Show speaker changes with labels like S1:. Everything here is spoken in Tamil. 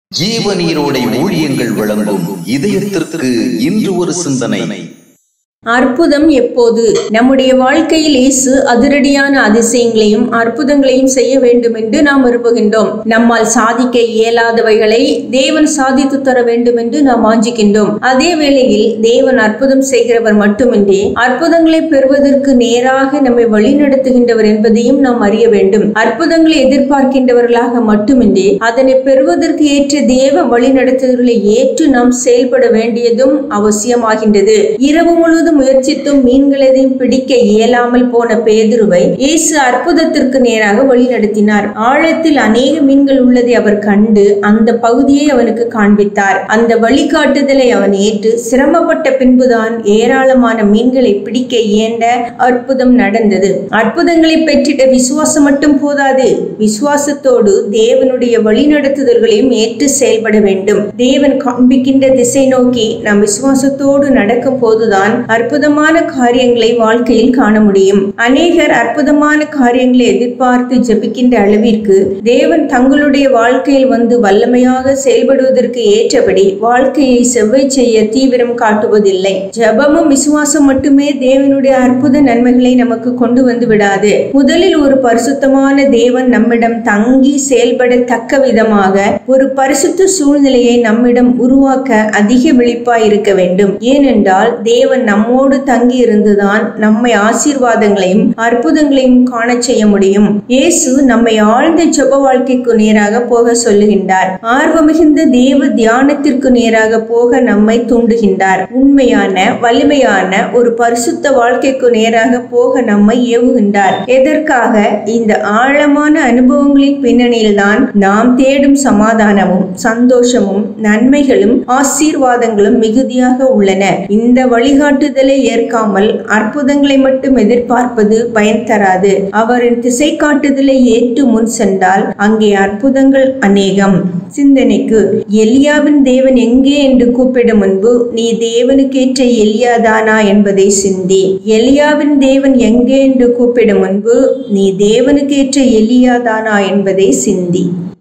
S1: ஜீவநீரோடை ஊழியங்கள் வழங்கும் இதயத்திற்கு இன்று ஒரு சிந்தனை
S2: அற்புதம் எப்போது நம்முடைய வாழ்க்கையில் இயேசு அதிரடியான அதிசயங்களையும் அற்புதங்களையும் செய்ய வேண்டும் என்று நாம் விரும்புகின்றோம் நம்மால் சாதிக்க இயலாதவைகளை தேவன் சாதித்து தர வேண்டும் என்று நாம் வாஞ்சிக்கின்றோம் அதே வேளையில் தேவன் அற்புதம் செய்கிறவர் மட்டுமின்றி அற்புதங்களை பெறுவதற்கு நேராக நம்மை வழிநடத்துகின்றவர் என்பதையும் நாம் அறிய வேண்டும் அற்புதங்களை எதிர்பார்க்கின்றவர்களாக மட்டுமின்றி அதனை பெறுவதற்கு ஏற்ற தேவ வழிநடத்துதல்களை ஏற்று நாம் செயல்பட வேண்டியதும் அவசியமாகின்றது இரவு முழுவதும் முயற்சித்தும் மீன்களதையும் பிடிக்க இயலாமல் போன பேதுருவை இயேசு அற்புதத்திற்கு நேராக வழிநடத்தினார் ஆழத்தில் அநேக மீன்கள் உள்ளதை அவர் கண்டு அந்த பகுதியை அவனுக்கு காண்பித்தார் அந்த வழிகாட்டுதலை அவன் ஏற்று சிரமப்பட்ட பின்புதான் ஏராளமான மீன்களை பிடிக்க இயன்ற அற்புதம் நடந்தது அற்புதங்களை பெற்றிட விசுவாசம் மட்டும் போதாது விசுவாசத்தோடு தேவனுடைய வழிநடத்துதல்களையும் ஏற்று செயல்பட வேண்டும் தேவன் காண்பிக்கின்ற திசை நோக்கி நாம் விசுவாசத்தோடு நடக்கும் போதுதான் அற்புதமான காரியங்களை வாழ்க்கையில் காண முடியும் அநேகர் அற்புதமான காரியங்களை எதிர்பார்த்து ஜெபிக்கின்ற அளவிற்கு தேவன் தங்களுடைய வாழ்க்கையில் வந்து வல்லமையாக செயல்படுவதற்கு ஏற்றபடி வாழ்க்கையை செவ்வை செய்ய தீவிரம் காட்டுவதில்லை ஜெபமும் விசுவாசம் மட்டுமே தேவனுடைய அற்புத நன்மைகளை நமக்கு கொண்டு வந்து விடாது முதலில் ஒரு பரிசுத்தமான தேவன் நம்மிடம் தங்கி செயல்படத்தக்க விதமாக ஒரு பரிசுத்த சூழ்நிலையை நம்மிடம் உருவாக்க அதிக விழிப்பாய் இருக்க வேண்டும் ஏனென்றால் தேவன் நம்மோடு தங்கி இருந்துதான் நம்மை ஆசீர்வாதங்களையும் அற்புதங்களையும் காண செய்ய முடியும் இயேசு நம்மை ஆழ்ந்த ஜெப வாழ்க்கைக்கு நேராக போக சொல்லுகின்றார் ஆர்வமிகுந்த தேவ தியானத்திற்கு நேராக போக நம்மை தூண்டுகின்றார் உண்மையான வலிமையான ஒரு பரிசுத்த வாழ்க்கைக்கு நேராக போக நம்மை ஏவுகின்றார் எதற்காக இந்த ஆழமான அனுபவங்களின் பின்னணியில்தான் நாம் தேடும் சமாதானமும் சந்தோஷமும் நன்மைகளும் ஆசீர்வாதங்களும் மிகுதியாக உள்ளன இந்த வழிகாட்டுதலை ஏற்காமல் அற்புதங்களை மட்டும் எதிர்பார்ப்பது பயன் தராது அவரின் திசை காட்டுதலை ஏற்று முன் சென்றால் அங்கே அற்புதங்கள் அநேகம் சிந்தனைக்கு எலியாவின் தேவன் எங்கே என்று கூப்பிடும் முன்பு நீ தேவனுக்கேற்ற எலியாதானா என்பதை சிந்தி எலியாவின் தேவன் எங்கே என்று கூப்பிடும் முன்பு நீ தேவனுக்கேற்ற எலியாதானா என்பதை சிந்தி